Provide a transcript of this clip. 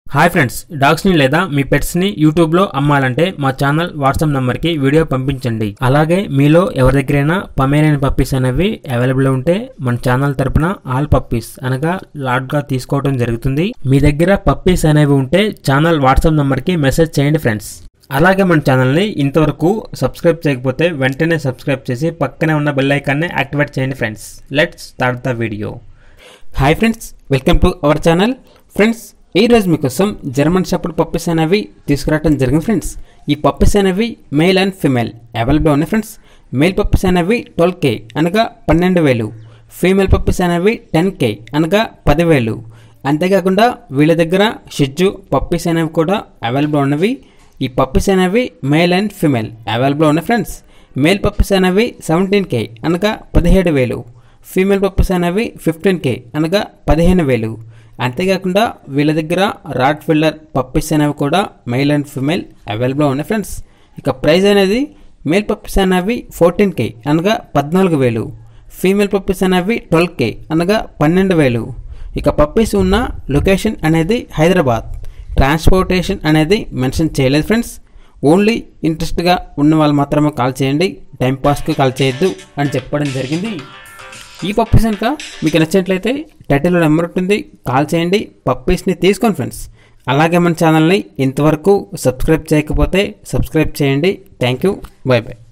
hi friends డాగ్స్ని లేదా మీ పెట్స్ని యూట్యూబ్లో అమ్మాలంటే మా ఛానల్ వాట్సాప్ నెంబర్కి వీడియో పంపించండి అలాగే మీలో ఎవరి దగ్గరైనా పమేరియన్ పప్పీస్ అనేవి అవైలబుల్ ఉంటే మన ఛానల్ తరపున ఆల్ పప్పీస్ అనగా లాట్గా తీసుకోవడం జరుగుతుంది మీ దగ్గర పప్పీస్ అనేవి ఉంటే ఛానల్ వాట్సాప్ నెంబర్కి మెసేజ్ చేయండి ఫ్రెండ్స్ అలాగే మన ఛానల్ని ఇంతవరకు సబ్స్క్రైబ్ చేయకపోతే వెంటనే సబ్స్క్రైబ్ చేసి పక్కనే ఉన్న బెల్ ఐకాన్ని యాక్టివేట్ చేయండి friends let's start the video hi friends welcome to our channel friends ఈ రోజు మీకోసం జర్మన్ షెపర్డ్ పప్పీస్ అనేవి తీసుకురావడం జరిగింది ఫ్రెండ్స్ ఈ పప్పీస్ అనేవి మేల్ అండ్ ఫిమేల్ అవైలబుల్ ఉన్నాయి ఫ్రెండ్స్ మేల్ పప్పీస్ అనేవి ట్వెల్వ్ కే అనగా పన్నెండు వేలు ఫీమేల్ పప్పీస్ అనేవి టెన్ కే అనగా పదివేలు అంతేకాకుండా వీళ్ళ దగ్గర షిజ్జు పప్పీస్ అనేవి కూడా అవైలబుల్ ఉన్నవి ఈ పప్పీస్ అనేవి మేల్ అండ్ ఫిమేల్ అవైలబుల్ ఉన్నాయి ఫ్రెండ్స్ మేల్ పప్పీస్ అనేవి సెవెంటీన్ కే అనగా పదిహేడు వేలు ఫీమేల్ పప్పీస్ అనేవి ఫిఫ్టీన్ కే అనగా పదిహేను వేలు అంతేకాకుండా వీళ్ళ దగ్గర రాట్ ఫిల్లర్ పప్పీస్ అనేవి కూడా మేల్ అండ్ ఫిమేల్ అవైలబుల్ ఉన్నాయి ఫ్రెండ్స్ ఇక ప్రైస్ అనేది మేల్ పప్పీస్ అనేవి ఫోర్టీన్ కే అనగా పద్నాలుగు వేలు ఫీమేల్ పప్పీస్ అనేవి ట్వెల్వ్ కే అనగా పన్నెండు వేలు ఇక పప్పీస్ ఉన్న లొకేషన్ అనేది హైదరాబాద్ ట్రాన్స్పోర్టేషన్ అనేది మెన్షన్ చేయలేదు ఫ్రెండ్స్ ఓన్లీ ఇంట్రెస్ట్గా ఉన్న వాళ్ళు మాత్రమే కాల్ చేయండి టైంపాస్కి కాల్ చేయొద్దు అని చెప్పడం జరిగింది ఈ పప్పీస్ కనుక మీకు నచ్చినట్లయితే టైటిల్లో నెంబర్ ఉంటుంది కాల్ చేయండి పప్పీస్ని తీసుకోండి ఫ్రెండ్స్ అలాగే మన ఛానల్ని ఇంతవరకు సబ్స్క్రైబ్ చేయకపోతే సబ్స్క్రైబ్ చేయండి థ్యాంక్ యూ బై బై